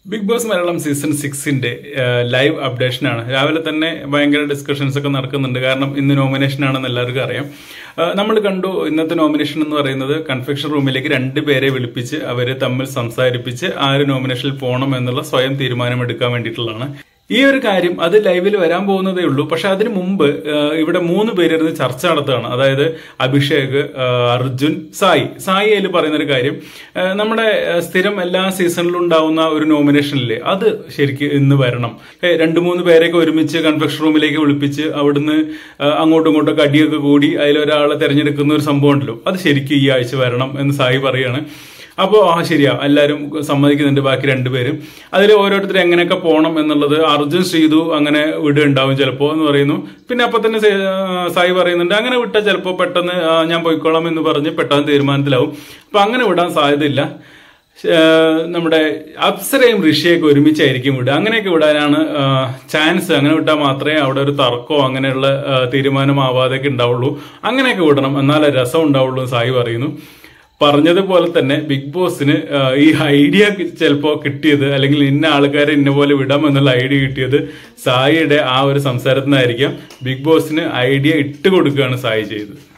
big Boss Malayalam season സിക്സിന്റെ live അപ്ഡേഷനാണ് രാവിലെ തന്നെ ഭയങ്കര ഡിസ്കഷൻസ് ഒക്കെ നടക്കുന്നുണ്ട് കാരണം ഇന്ന് നോമിനേഷൻ ആണെന്ന് എല്ലാവർക്കും അറിയാം നമ്മൾ കണ്ടു ഇന്നത്തെ നോമിനേഷൻ എന്ന് പറയുന്നത് കൺഫെക്ഷൻ റൂമിലേക്ക് രണ്ട് പേരെ വിളിപ്പിച്ച് അവരെ തമ്മിൽ സംസാരിപ്പിച്ച് ആര് നോമിനേഷനിൽ പോകണം എന്നുള്ള സ്വയം തീരുമാനമെടുക്കാൻ വേണ്ടിയിട്ടുള്ളതാണ് ഈ ഒരു കാര്യം അത് ലൈവിൽ വരാൻ പോകുന്നതേ ഉള്ളൂ പക്ഷെ അതിനു മുമ്പ് ആ, ഇവിടെ മൂന്ന് പേരിരുന്ന് ചർച്ച നടത്തുകയാണ് അതായത് അഭിഷേക് ആ, അർജുൻ സായി സായി അതിൽ പറയുന്ന ഒരു കാര്യം ആ, നമ്മുടെ ആ, സ്ഥിരം എല്ലാ സീസണിലും ഉണ്ടാവുന്ന ഒരു നോമിനേഷനില്ലേ അത് ശരിക്ക് ഇന്ന് വരണം ഏ, രണ്ട് മൂന്ന് പേരെയൊക്കെ ഒരുമിച്ച് കൺഫെക്ഷൻ റൂമിലേക്ക് വിളിപ്പിച്ച് അവിടുന്ന് ആ, അങ്ങോട്ടും ഇങ്ങോട്ടും അടിയൊക്കെ കൂടി അതിലൊരാളെ തെരഞ്ഞെടുക്കുന്ന ഒരു സംഭവം ഉണ്ടല്ലോ അത് ശരിക്കും ഈ ആഴ്ച വരണം എന്ന് സായി പറയാണ് അപ്പോൾ ആ ശരിയാ എല്ലാവരും സമ്മതിക്കുന്നുണ്ട് ബാക്കി രണ്ടുപേരും അതിൽ ഓരോരുത്തർ എങ്ങനെയൊക്കെ പോകണം എന്നുള്ളത് അർജുൻ ശ്രീതു അങ്ങനെ വിടുണ്ടാവും ചിലപ്പോൾ എന്ന് പറയുന്നു പിന്നെ അപ്പൊ തന്നെ സേ- ആ, സായി പറയുന്നുണ്ട് അങ്ങനെ വിട്ടാൽ ചിലപ്പോൾ പെട്ടെന്ന് ആ, ഞാൻ പോയിക്കോളാം എന്ന് പറഞ്ഞ് പെട്ടെന്ന് തീരുമാനത്തിലാവും അപ്പൊ അങ്ങനെ വിടാൻ സാധ്യതയില്ല ഏഹ് നമ്മുടെ അപ്സരയും ഋഷിയൊക്കെ ഒരുമിച്ചായിരിക്കും വിടുക അങ്ങനെയൊക്കെ വിടാനാണ് ചാൻസ് അങ്ങനെ വിട്ടാൽ മാത്രമേ അവിടെ ഒരു തർക്കമോ അങ്ങനെയുള്ള ആ, തീരുമാനമാവാതെയൊക്കെ ഉണ്ടാവുള്ളൂ അങ്ങനെയൊക്കെ വിടണം എന്നാലേ രസം ഉണ്ടാവുള്ളൂ എന്ന് സായി പറയുന്നു പറഞ്ഞതുപോലെ തന്നെ ബിഗ് ബോസിന് ആ, ഈ ഐഡിയ ചിലപ്പോൾ കിട്ടിയത് അല്ലെങ്കിൽ ഇന്ന ആൾക്കാരെ ഇന്ന പോലെ വിടാം എന്നുള്ള ഐഡിയ കിട്ടിയത് സായിയുടെ ആ ഒരു സംസാരത്തിനായിരിക്കാം ബിഗ് ബോസിന് ഐഡിയ ഇട്ട് കൊടുക്കുകയാണ് സായി ചെയ്തത്